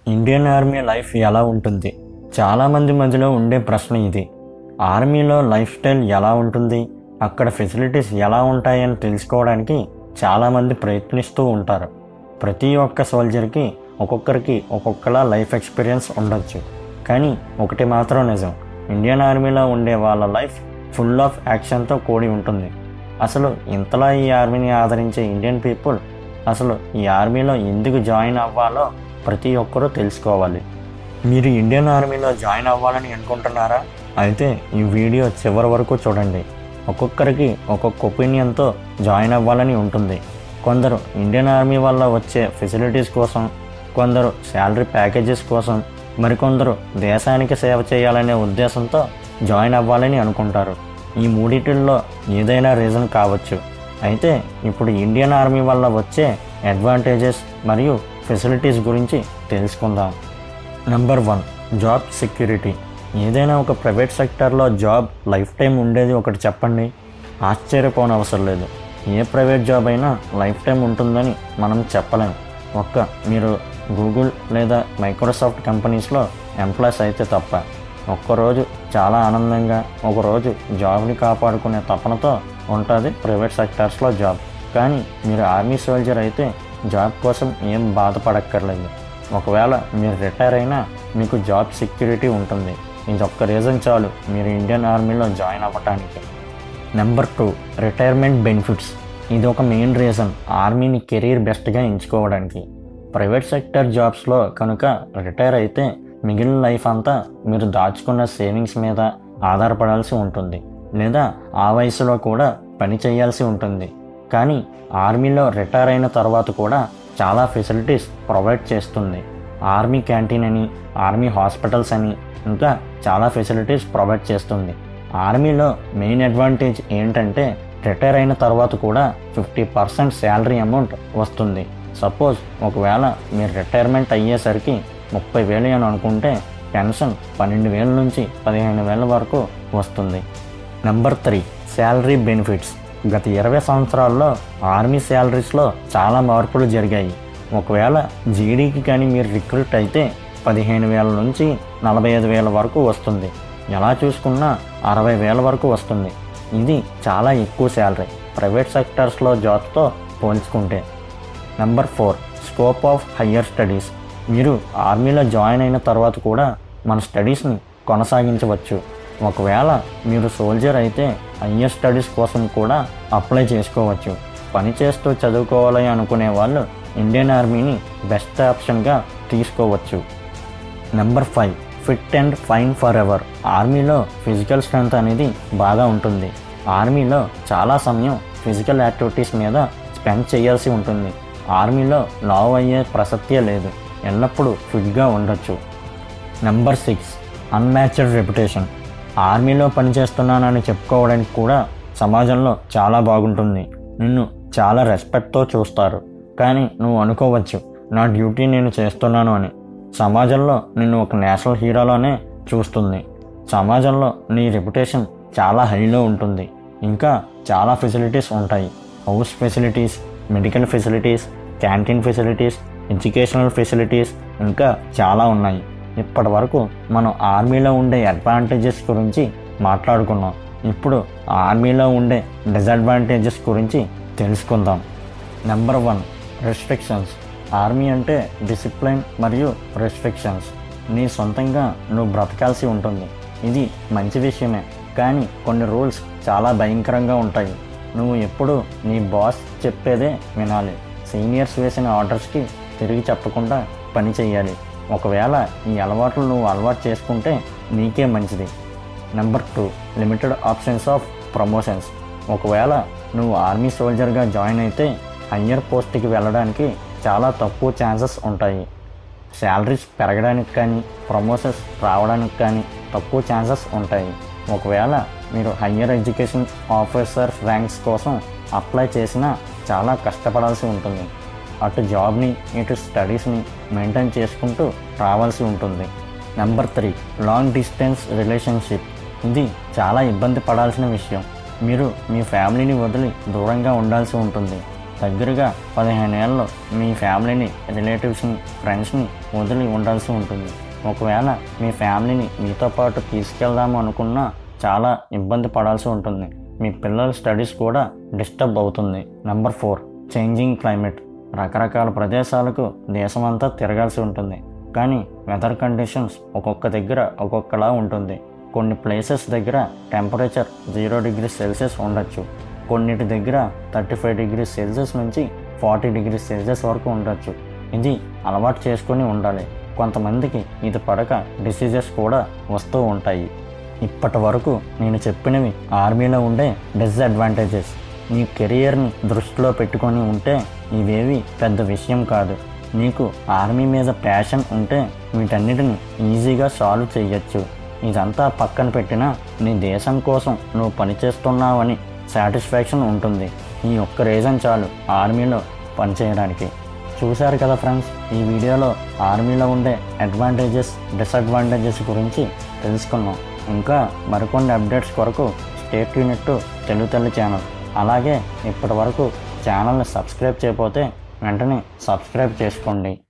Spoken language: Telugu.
ఇండియన్ ఆర్మీ లైఫ్ ఎలా ఉంటుంది చాలామంది మధ్యలో ఉండే ప్రశ్న ఇది ఆర్మీలో లైఫ్ స్టైల్ ఎలా ఉంటుంది అక్కడ ఫెసిలిటీస్ ఎలా ఉంటాయని తెలుసుకోవడానికి చాలామంది ప్రయత్నిస్తూ ఉంటారు ప్రతి ఒక్క సోల్జర్కి ఒక్కొక్కరికి ఒక్కొక్కలా లైఫ్ ఎక్స్పీరియన్స్ ఉండొచ్చు కానీ ఒకటి మాత్రం నిజం ఇండియన్ ఆర్మీలో ఉండే వాళ్ళ లైఫ్ ఫుల్ ఆఫ్ యాక్షన్తో కూడి ఉంటుంది అసలు ఇంతలా ఈ ఆర్మీని ఆదరించే ఇండియన్ పీపుల్ అసలు ఈ ఆర్మీలో ఎందుకు జాయిన్ అవ్వాలో ప్రతి ఒక్కరూ తెలుసుకోవాలి మీరు ఇండియన్ ఆర్మీలో జాయిన్ అవ్వాలని అనుకుంటున్నారా అయితే ఈ వీడియో చివరి వరకు చూడండి ఒక్కొక్కరికి ఒక్కొక్క ఒపీనియన్తో జాయిన్ అవ్వాలని ఉంటుంది కొందరు ఇండియన్ ఆర్మీ వల్ల వచ్చే ఫెసిలిటీస్ కోసం కొందరు శాలరీ ప్యాకేజెస్ కోసం మరికొందరు దేశానికి సేవ చేయాలనే ఉద్దేశంతో జాయిన్ అవ్వాలని అనుకుంటారు ఈ మూడిటిల్లో ఏదైనా రీజన్ కావచ్చు అయితే ఇప్పుడు ఇండియన్ ఆర్మీ వల్ల వచ్చే అడ్వాంటేజెస్ మరియు ఫెసిలిటీస్ గురించి తెలుసుకుందాం నెంబర్ వన్ జాబ్ సెక్యూరిటీ ఏదైనా ఒక ప్రైవేట్ సెక్టర్లో జాబ్ లైఫ్ టైం ఉండేది ఒకటి చెప్పండి ఆశ్చర్యపోనవసరం లేదు ఏ ప్రైవేట్ జాబ్ అయినా లైఫ్ టైం ఉంటుందని మనం చెప్పలేం ఒక్క మీరు గూగుల్ లేదా మైక్రోసాఫ్ట్ కంపెనీస్లో ఎంప్లాయీస్ అయితే తప్ప ఒక్కరోజు చాలా ఆనందంగా ఒకరోజు జాబ్ని కాపాడుకునే తపనతో ఉంటుంది ప్రైవేట్ సెక్టార్స్లో జాబ్ కానీ మీరు ఆర్మీ సోల్జర్ అయితే జాబ్ కోసం ఏం బాధపడక్కర్లేదు ఒకవేళ మీరు రిటైర్ అయినా మీకు జాబ్ సెక్యూరిటీ ఉంటుంది ఇది ఒక్క రీజన్ చాలు మీరు ఇండియన్ ఆర్మీలో జాయిన్ అవ్వటానికి నెంబర్ టూ రిటైర్మెంట్ బెనిఫిట్స్ ఇది ఒక మెయిన్ రీజన్ ఆర్మీని కెరీర్ బెస్ట్గా ఎంచుకోవడానికి ప్రైవేట్ సెక్టర్ జాబ్స్లో కనుక రిటైర్ అయితే మిగిలిన లైఫ్ అంతా మీరు దాచుకున్న సేవింగ్స్ మీద ఆధారపడాల్సి ఉంటుంది లేదా ఆ వయసులో కూడా పని చేయాల్సి ఉంటుంది కానీ ఆర్మీలో రిటైర్ అయిన తర్వాత కూడా చాలా ఫెసిలిటీస్ ప్రొవైడ్ చేస్తుంది ఆర్మీ క్యాంటీన్ అని ఆర్మీ హాస్పిటల్స్ అని ఇంకా చాలా ఫెసిలిటీస్ ప్రొవైడ్ చేస్తుంది ఆర్మీలో మెయిన్ అడ్వాంటేజ్ ఏంటంటే రిటైర్ అయిన తర్వాత కూడా ఫిఫ్టీ పర్సెంట్ శాలరీ అమౌంట్ వస్తుంది సపోజ్ ఒకవేళ మీరు రిటైర్మెంట్ అయ్యేసరికి ముప్పై వేలు అని అనుకుంటే పెన్షన్ పన్నెండు వేల నుంచి పదిహేను వేల వరకు వస్తుంది నెంబర్ త్రీ శాలరీ బెనిఫిట్స్ గత ఇరవై సంవత్సరాల్లో ఆర్మీ శాలరీస్లో చాలా మార్పులు జరిగాయి ఒకవేళ జీడీకి కానీ మీరు రిక్రూట్ అయితే పదిహేను వేల నుంచి నలభై ఐదు వేల వరకు వస్తుంది ఎలా చూసుకున్నా అరవై వేల వరకు వస్తుంది ఇది చాలా ఎక్కువ శాలరీ ప్రైవేట్ సెక్టర్స్లో జాబ్స్తో పోల్చుకుంటే number four scope of higher studies మీరు ఆర్మీలో జాయిన్ అయిన తర్వాత కూడా మన స్టడీస్ని కొనసాగించవచ్చు ఒకవేళ మీరు సోల్జర్ అయితే హయ్యర్ స్టడీస్ కోసం కూడా అప్లై చేసుకోవచ్చు పని చేస్తూ చదువుకోవాలి అనుకునే వాళ్ళు ఇండియన్ ఆర్మీని బెస్ట్ ఆప్షన్గా తీసుకోవచ్చు number five fit and fine for ever ఆర్మీలో ఫిజికల్ స్ట్రెంగ్త్ అనేది బాగా ఉంటుంది ఆర్మీలో చాలా సమయం ఫిజికల్ యాక్టివిటీస్ మీద స్పెండ్ చేయాల్సి ఉంటుంది ఆర్మీలో లావ్ అయ్యే ప్రసక్తే లేదు ఎల్లప్పుడూ ఫిట్గా ఉండొచ్చు నెంబర్ సిక్స్ అన్మ్యాచ్డ్ రెప్యుటేషన్ ఆర్మీలో పనిచేస్తున్నానని చెప్పుకోవడానికి కూడా సమాజంలో చాలా బాగుంటుంది నిన్ను చాలా రెస్పెక్ట్తో చూస్తారు కానీ నువ్వు అనుకోవచ్చు నా డ్యూటీ నేను చేస్తున్నాను అని సమాజంలో నిన్ను ఒక నేషనల్ హీరోలోనే చూస్తుంది సమాజంలో నీ రెప్యుటేషన్ చాలా హైలో ఉంటుంది ఇంకా చాలా ఫెసిలిటీస్ ఉంటాయి house facilities medical facilities canteen facilities educational facilities ఇంకా చాలా ఉన్నాయి ఇప్పటి వరకు మనం ఆర్మీలో ఉండే అడ్వాంటేజెస్ గురించి మాట్లాడుకున్నాం ఇప్పుడు ఆర్మీలో ఉండే డిసడ్వాంటేజెస్ గురించి తెలుసుకుందాం నెంబర్ వన్ రెస్ట్రిక్షన్స్ ఆర్మీ అంటే డిసిప్లిన్ మరియు రెస్ట్రిక్షన్స్ నీ సొంతంగా నువ్వు బ్రతకాల్సి ఉంటుంది ఇది మంచి విషయమే కానీ కొన్ని రూల్స్ చాలా భయంకరంగా ఉంటాయి నువ్వు ఎప్పుడు నీ బాస్ చెప్పేదే వినాలి సీనియర్స్ వేసిన ఆర్డర్స్కి తిరిగి చెప్పకుండా పని చేయాలి ఒకవేళ ఈ అలవాట్లు నువ్వు అలవాటు చేసుకుంటే నీకే మంచిది number two limited options of promotions ఒకవేళ నువ్వు ఆర్మీ సోల్జర్గా జాయిన్ అయితే హయ్యర్ పోస్ట్కి వెళ్ళడానికి చాలా తక్కువ ఛాన్సెస్ ఉంటాయి శాలరీస్ పెరగడానికి కానీ ప్రమోషన్స్ రావడానికి కానీ తక్కువ ఛాన్సెస్ ఉంటాయి ఒకవేళ మీరు హయ్యర్ ఎడ్యుకేషన్ ఆఫీసర్ ర్యాంక్స్ కోసం అప్లై చేసినా చాలా కష్టపడాల్సి ఉంటుంది అటు జాబ్ని ఇటు స్టడీస్ని మెయింటైన్ చేసుకుంటూ రావాల్సి ఉంటుంది number three long distance relationship ఇది చాలా ఇబ్బంది పడాల్సిన విషయం మీరు మీ ఫ్యామిలీని వదిలి దూరంగా ఉండాల్సి ఉంటుంది దగ్గరగా పదిహేను ఏళ్ళు మీ ఫ్యామిలీని రిలేటివ్స్ని ఫ్రెండ్స్ని వదిలి ఉండాల్సి ఉంటుంది ఒకవేళ మీ ఫ్యామిలీని మీతో పాటు తీసుకెళ్దాము అనుకున్నా చాలా ఇబ్బంది పడాల్సి ఉంటుంది మీ పిల్లల స్టడీస్ కూడా డిస్టర్బ్ అవుతుంది నెంబర్ ఫోర్ చేంజింగ్ క్లైమేట్ రకరకాల ప్రదేశాలకు దేశమంతా తిరగాల్సి ఉంటుంది కానీ వెదర్ కండిషన్స్ ఒక్కొక్క దగ్గర ఒక్కొక్కలా ఉంటుంది కొన్ని ప్లేసెస్ దగ్గర టెంపరేచర్ జీరో డిగ్రీ సెల్సియస్ ఉండొచ్చు కొన్నిటి దగ్గర థర్టీ ఫైవ్ డిగ్రీ సెల్సియస్ నుంచి ఫార్టీ డిగ్రీ సెల్సియస్ వరకు ఉండొచ్చు ఇది అలవాటు చేసుకొని ఉండాలి కొంతమందికి ఇది పడక డిసీజెస్ కూడా వస్తూ ఉంటాయి ఇప్పటి వరకు నేను చెప్పినవి ఆర్మీలో ఉండే డిసడ్వాంటేజెస్ నీ కెరియర్ని దృష్టిలో పెట్టుకొని ఉంటే ఇవేవి పెద్ద విషయం కాదు నీకు ఆర్మీ మీద ప్యాషన్ ఉంటే వీటన్నిటిని ఈజీగా సాల్వ్ చేయొచ్చు ఇదంతా పక్కన పెట్టినా నీ దేశం కోసం నువ్వు పనిచేస్తున్నావని సాటిస్ఫాక్షన్ ఉంటుంది ఈ ఒక్క రీజన్ చాలు ఆర్మీలో పనిచేయడానికి చూశారు కదా ఫ్రెండ్స్ ఈ వీడియోలో ఆర్మీలో ఉండే అడ్వాంటేజెస్ డిసడ్వాంటేజెస్ గురించి తెలుసుకున్నాం ఇంకా మరికొన్ని అప్డేట్స్ కొరకు స్టేట్ యూనిట్ తెలుగు తల్లి ఛానల్ అలాగే ఇప్పటి వరకు ఛానల్ని సబ్స్క్రైబ్ చేయకపోతే వెంటనే సబ్స్క్రైబ్ చేసుకోండి